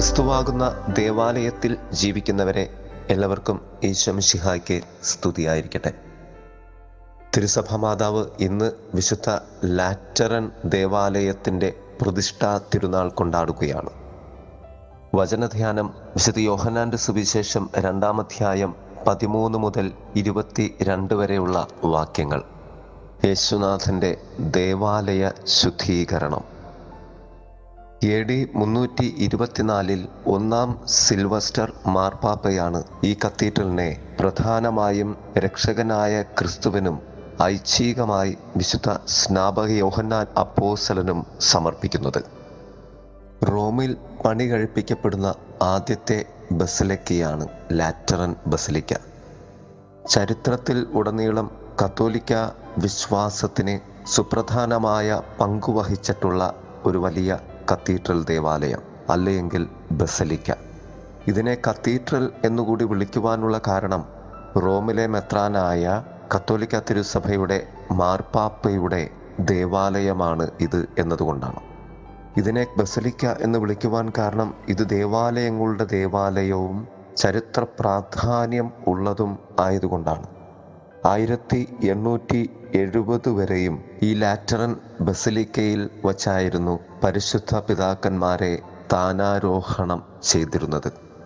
ക്രിസ്തുവാകുന്ന ദേവാലയത്തിൽ ജീവിക്കുന്നവരെ എല്ലാവർക്കും ഈശ്വമിഷിഹായ്ക്ക് സ്തുതിയായിരിക്കട്ടെ തിരുസഭ മാതാവ് ഇന്ന് വിശുദ്ധ ലാറ്ററൻ ദേവാലയത്തിൻ്റെ പ്രതിഷ്ഠാ തിരുനാൾ കൊണ്ടാടുകയാണ് വചനധ്യാനം വിശുദ്ധ യോഹനാന്റെ സുവിശേഷം രണ്ടാം അധ്യായം പതിമൂന്ന് മുതൽ ഇരുപത്തി രണ്ട് വരെയുള്ള വാക്യങ്ങൾ യേശുനാഥൻ്റെ ദേവാലയ ശുദ്ധീകരണം എ ഡി മുന്നൂറ്റി ഇരുപത്തിനാലിൽ ഒന്നാം സിൽവസ്റ്റർ മാർപ്പാപ്പയാണ് ഈ കത്തീഡ്രലിനെ പ്രധാനമായും രക്ഷകനായ ക്രിസ്തുവിനും ഐച്ഛികമായി വിശുദ്ധ സ്നാപക യോഹന്നാൻ അപ്പോസലനും സമർപ്പിക്കുന്നത് റോമിൽ പണി കഴിപ്പിക്കപ്പെടുന്ന ആദ്യത്തെ ബസലിക്കയാണ് ലാറ്ററൻ ബസലിക്ക ചരിത്രത്തിൽ ഉടനീളം കത്തോലിക്ക വിശ്വാസത്തിന് സുപ്രധാനമായ പങ്കുവഹിച്ചിട്ടുള്ള ഒരു വലിയ കത്തീഡ്രൽ ദേവാലയം അല്ലെങ്കിൽ ബസലിക്ക ഇതിനെ കത്തീഡ്രൽ എന്നുകൂടി വിളിക്കുവാനുള്ള കാരണം റോമിലെ മെത്രാനായ കത്തോലിക്ക തിരുസഭയുടെ മാർപ്പാപ്പയുടെ ദേവാലയമാണ് ഇത് എന്നതുകൊണ്ടാണ് ഇതിനെ ബസലിക്ക എന്ന് വിളിക്കുവാൻ കാരണം ഇത് ദേവാലയങ്ങളുടെ ദേവാലയവും ചരിത്ര പ്രാധാന്യം ഉള്ളതും ആയതുകൊണ്ടാണ് ആയിരത്തി എണ്ണൂറ്റി എഴുപത് വരെയും ഈ ലാറ്ററൻ ബസലിക്കയിൽ വച്ചായിരുന്നു പരിശുദ്ധ പിതാക്കന്മാരെ സ്ഥാനാരോഹണം ചെയ്തിരുന്നത്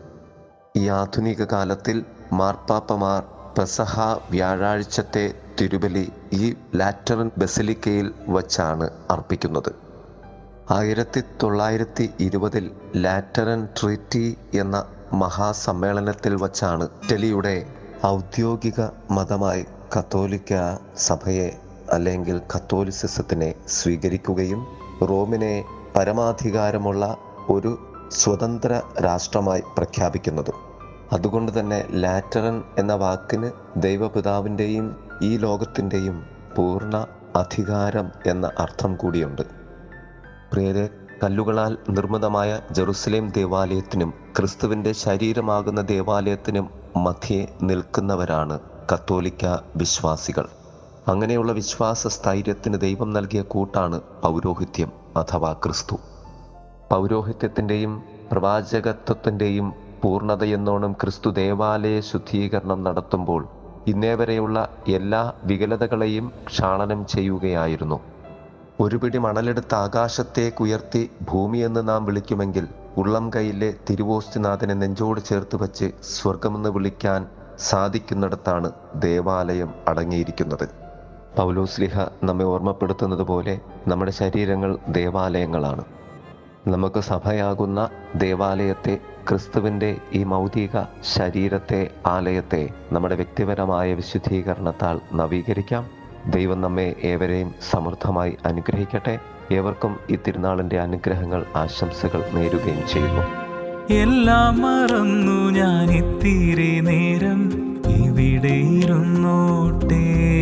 ഈ ആധുനിക കാലത്തിൽ മാർപ്പാപ്പമാർ പെസഹ വ്യാഴാഴ്ചത്തെ തിരുബലി ഈ ലാറ്ററൻ ബസലിക്കയിൽ വച്ചാണ് അർപ്പിക്കുന്നത് ആയിരത്തി തൊള്ളായിരത്തി ഇരുപതിൽ ലാറ്ററൻ ട്രീറ്റി എന്ന മഹാസമ്മേളനത്തിൽ വച്ചാണ് ഇറ്റലിയുടെ ഔദ്യോഗിക മതമായി കത്തോലിക്ക സഭയെ അല്ലെങ്കിൽ കത്തോലിസിസത്തിനെ സ്വീകരിക്കുകയും റോമിനെ പരമാധികാരമുള്ള ഒരു സ്വതന്ത്ര രാഷ്ട്രമായി പ്രഖ്യാപിക്കുന്നതും അതുകൊണ്ട് തന്നെ ലാറ്ററൻ എന്ന വാക്കിന് ദൈവപിതാവിൻ്റെയും ഈ ലോകത്തിൻ്റെയും പൂർണ്ണ അധികാരം എന്ന അർത്ഥം കൂടിയുണ്ട് പ്രിയരെ കല്ലുകളാൽ നിർമ്മിതമായ ജെറുസലേം ദേവാലയത്തിനും ക്രിസ്തുവിൻ്റെ ശരീരമാകുന്ന ദേവാലയത്തിനും മധ്യേ നിൽക്കുന്നവരാണ് കത്തോലിക്ക വിശ്വാസികൾ അങ്ങനെയുള്ള വിശ്വാസ സ്ഥൈര്യത്തിന് ദൈവം നൽകിയ കൂട്ടാണ് പൗരോഹിത്യം അഥവാ ക്രിസ്തു പൗരോഹിത്യത്തിൻ്റെയും പ്രവാചകത്വത്തിൻ്റെയും പൂർണ്ണതയെന്നോണം ക്രിസ്തു ദേവാലയ ശുദ്ധീകരണം നടത്തുമ്പോൾ ഇന്നേ വരെയുള്ള എല്ലാ വികലതകളെയും ക്ഷാളനം ചെയ്യുകയായിരുന്നു ഒരു പിടി മണലെടുത്ത് ആകാശത്തേക്കുയർത്തി ഭൂമിയെന്ന് നാം വിളിക്കുമെങ്കിൽ ഉള്ളം കൈയിലെ തിരുവോസ്തിനാഥനെ നെഞ്ചോട് ചേർത്ത് വച്ച് സ്വർഗമെന്ന് വിളിക്കാൻ സാധിക്കുന്നിടത്താണ് ദേവാലയം അടങ്ങിയിരിക്കുന്നത് പൗലോസ്ലിഹ നമ്മെ ഓർമ്മപ്പെടുത്തുന്നത് പോലെ നമ്മുടെ ശരീരങ്ങൾ ദേവാലയങ്ങളാണ് നമുക്ക് സഭയാകുന്ന ദേവാലയത്തെ ക്രിസ്തുവിൻ്റെ ഈ മൗതിക ശരീരത്തെ ആലയത്തെ നമ്മുടെ വ്യക്തിപരമായ വിശുദ്ധീകരണത്താൽ നവീകരിക്കാം ദൈവം നമ്മെ ഏവരെയും സമൃദ്ധമായി അനുഗ്രഹിക്കട്ടെ ഏവർക്കും ഈ തിരുനാളിൻ്റെ അനുഗ്രഹങ്ങൾ ആശംസകൾ നേരുകയും ചെയ്യുന്നു എല്ലാം മറന്നു ഞാൻ ഇത്തിരി നേരം ഇവിടെ ഇരുന്നോട്ടെ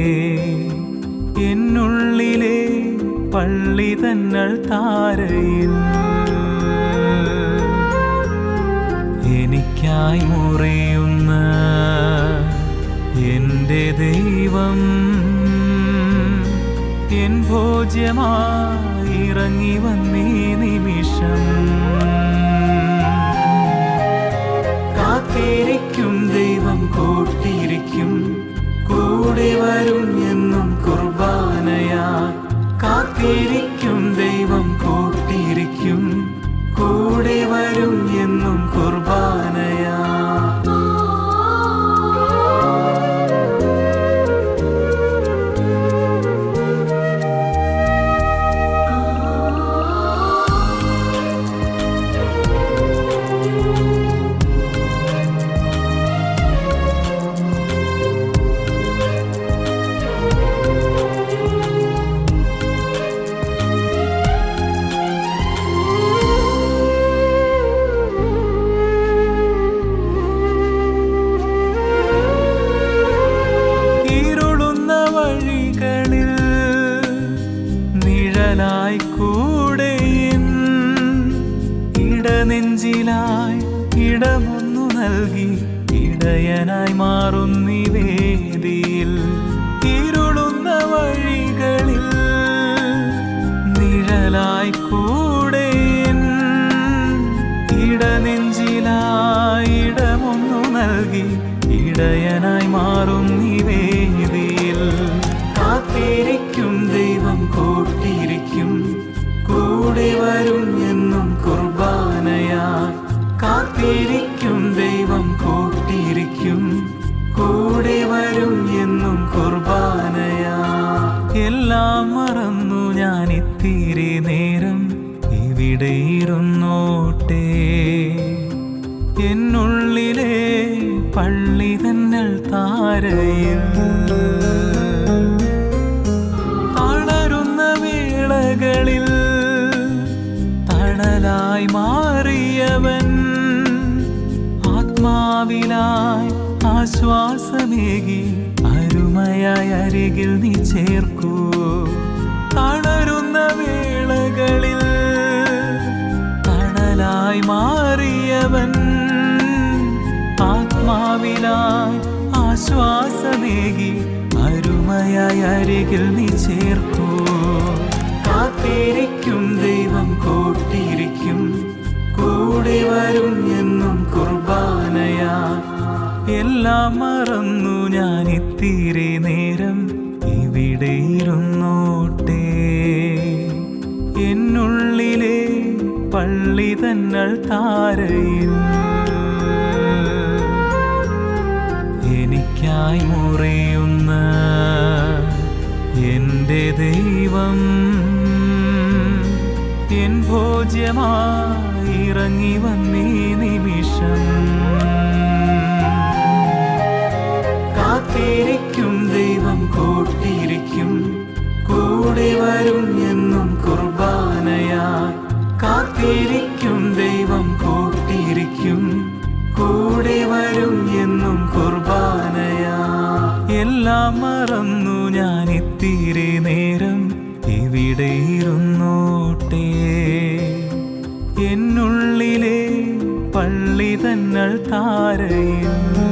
എന്നുള്ളിലെ പള്ളി തന്നൾ താരയിൽ എനിക്കായി മുറിയുന്ന എൻ്റെ ദൈവം എൻ ഭോജ്യമായി ഇറങ്ങി വന്നീ നിമിഷം കാത്തിരിക്കും ദൈവം കൂട്ടിയിരിക്കും കൂടെ വരും എന്നും കുർബാനയാ കാത്തിരിക്കും ദൈവം കൂട്ടിയിരിക്കും കൂടെ വരും എന്നും കുർബാനയാ ഇരുളുന്ന വഴികളിൽ നിഴലായി കൂടെ എൻ ഇടനെഞ്ചിലായി ഇടമൊന്നു നൽകി ഇടയനായി മാറുന്നി വേദിയിൽ ഇരുളുന്ന വഴികളിൽ നിഴലായി കൂടെ എൻ ഇടനെ മാറും നിവേദിയിൽ കാത്തിരിക്കും ദൈവം കൂട്ടിയിരിക്കും കൂടെ വരും എന്നും കുർബാനയായി കാത്തിരിക്കും ദൈവം കൂട്ടിയിരിക്കും കൂടെ വരും എന്നും കുർബാനയാ എല്ലാം മറന്നു ഞാൻ ഇത്തിരി നേരം ഇവിടെ ഇരുന്നോട്ടെ എന്നുള്ളിലെ പള്ളി തന്നൽ താരയിൽ തളരുന്ന വേളകളിൽ തണലായി മാറിയവൻ ആത്മാവിലായി ആശ്വാസമേകി അരുമയായി അരികിൽ നീ ചേർക്കൂ തളരുന്ന വേളകളിൽ തണലായി മാറിയവൻ ആത്മാവിലായി ആശ്വാസമേകി അരുമയായി അരികിൽ നീ ചേർക്കൂ കാത്തിരിക്കും ദൈവം കൂട്ടിയിരിക്കും കൂടെ വരും എന്നും കുർബാനയാ എല്ലാം മറന്നു ഞാൻ ഇത്തിരി നേരം ഇവിടെ ഇരുന്നോട്ടെ എന്നുള്ളിലെ പള്ളി തന്നൽ താരയിൽ എനിക്കായി മുറിയുന്ന എൻ്റെ ദൈവം എൻ ഭോജ്യമായി ഇറങ്ങി വന്നീ നിമിഷം കാത്തിരിക്കും ദൈവം കൂട്ടിയിരിക്കും കൂടെ വരും എന്നും കുർബാനയായി കാത്തിരിക്കും ദൈവം കൂട്ടിയിരിക്കും കൂടെ വരും എന്നും കുർബാനയാ എല്ലാം മറന്നു ഞാൻ ഇത്തിരി നേരം ഇവിടെ ഇരുന്നോട്ടെ എന്നുള്ളിലെ പള്ളി തന്നൽ താരയിൽ